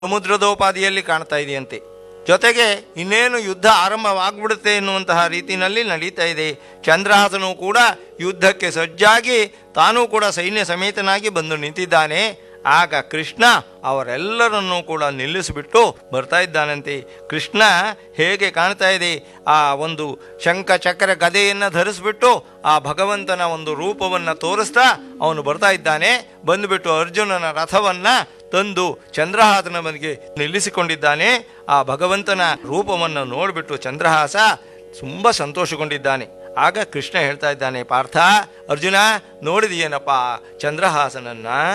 ಸಮುದ್ರದೋಪಾದಿಯಲ್ಲಿ ಕಾಣ್ತಾ ಇದೆಯಂತೆ ಜೊತೆಗೆ ಇನ್ನೇನು ಯುದ್ಧ ಆರಂಭವಾಗ್ಬಿಡುತ್ತೆ ಎನ್ನುವಂತಹ ರೀತಿಯಲ್ಲಿ ನಡೀತಾ ಇದೆ ಚಂದ್ರಹಾಸನು ಕೂಡ ಯುದ್ಧಕ್ಕೆ ಸಜ್ಜಾಗಿ ತಾನೂ ಕೂಡ ಸೈನ್ಯ ಸಮೇತನಾಗಿ ಬಂದು ನಿಂತಿದ್ದಾನೆ ಆಗ ಕೃಷ್ಣ ಅವರೆಲ್ಲರನ್ನೂ ಕೂಡ ನಿಲ್ಲಿಸಿಬಿಟ್ಟು ಬರ್ತಾ ಇದ್ದಾನಂತೆ ಕೃಷ್ಣ ಹೇಗೆ ಕಾಣ್ತಾ ಇದೆ ಆ ಒಂದು ಶಂಖ ಚಕ್ರ ಗದೆಯನ್ನು ಧರಿಸ್ಬಿಟ್ಟು ಆ ಭಗವಂತನ ಒಂದು ರೂಪವನ್ನು ತೋರಿಸ್ತಾ ಅವನು ಬರ್ತಾ ಇದ್ದಾನೆ ಬಂದುಬಿಟ್ಟು ಅರ್ಜುನನ ರಥವನ್ನ ತಂದು ಚಂದ್ರಹಾಸನ ಬದಿಗೆ ನಿಲ್ಲಿಸಿಕೊಂಡಿದ್ದಾನೆ ಆ ಭಗವಂತನ ರೂಪವನ್ನು ನೋಡಿಬಿಟ್ಟು ಚಂದ್ರಹಾಸ ತುಂಬ ಸಂತೋಷಗೊಂಡಿದ್ದಾನೆ ಆಗ ಕೃಷ್ಣ ಹೇಳ್ತಾ ಇದ್ದಾನೆ ಪಾರ್ಥ ಅರ್ಜುನ ನೋಡಿದೆಯೇನಪ್ಪ ಚಂದ್ರಹಾಸನನ್ನ